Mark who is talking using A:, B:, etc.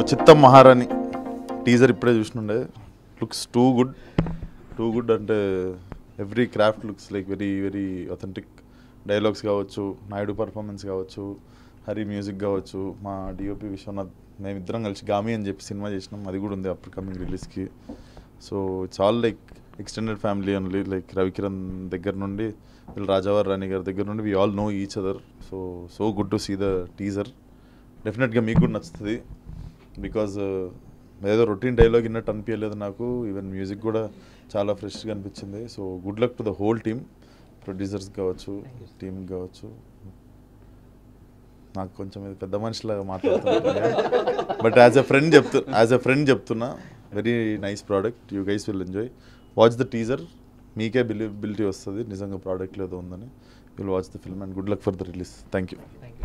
A: చిత్తం మహారాణి టీజర్ ఇప్పుడే చూసినుండే looks too good too good అంటే every craft looks like very very authentic dialogues కావచ్చు నాయుడు పర్ఫార్మెన్స్ కావచ్చు హరి మ్యూజిక్ కావచ్చు మా డిఓపి విశ్వనాథ్ మేమిద్దరం కలిసి గామి అని చెప్పి సినిమా చేసినాం అది కూడా ఉంది అప్పుడు కమింగ్ రిలీజ్కి so it's all like extended family only like Ravikiran దగ్గర నుండి వీళ్ళు రాజావారి రాణి గారి దగ్గర నుండి we all know each other so so good to see the teaser డెఫినెట్గా మీకు కూడా నచ్చుతుంది బికాజ్ ఏదో రొటీన్ డైలాగ్ విన్నట్టు అనిపించలేదు నాకు ఈవెన్ మ్యూజిక్ కూడా చాలా ఫ్రెష్గా అనిపించింది so good luck to the whole team producers కావచ్చు టీమ్ కావచ్చు నాకు కొంచెం ఇది పెద్ద మనిషిలాగా మాట్లాడుతున్నా బట్ యాజ్ ఎ ఫ్రెండ్ చెప్తు యాజ్ ఎ ఫ్రెండ్ చెప్తున్నా very nice product you guys will enjoy watch the teaser మీకే బిలీవబిలిటీ వస్తుంది నిజంగా ప్రోడక్ట్ ఏదో ఉందని will watch the film and good luck for the release thank you